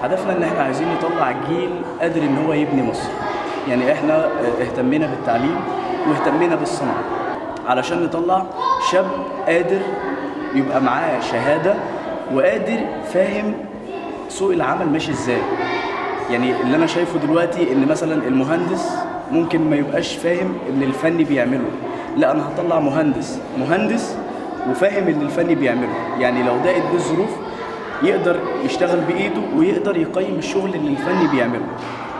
هدفنا ان احنا عايزين نطلع جيل قادر ان هو يبني مصر يعني احنا اهتمينا بالتعليم واهتمينا بالصنعه علشان نطلع شاب قادر يبقى معاه شهاده وقادر فاهم سوق العمل ماشي ازاي يعني اللي انا شايفه دلوقتي ان مثلا المهندس ممكن ما يبقاش فاهم اللي الفني بيعمله لا انا هطلع مهندس مهندس وفاهم اللي الفني بيعمله يعني لو ضاقت بيه الظروف يقدر يشتغل بايده ويقدر يقيم الشغل اللي الفني بيعمله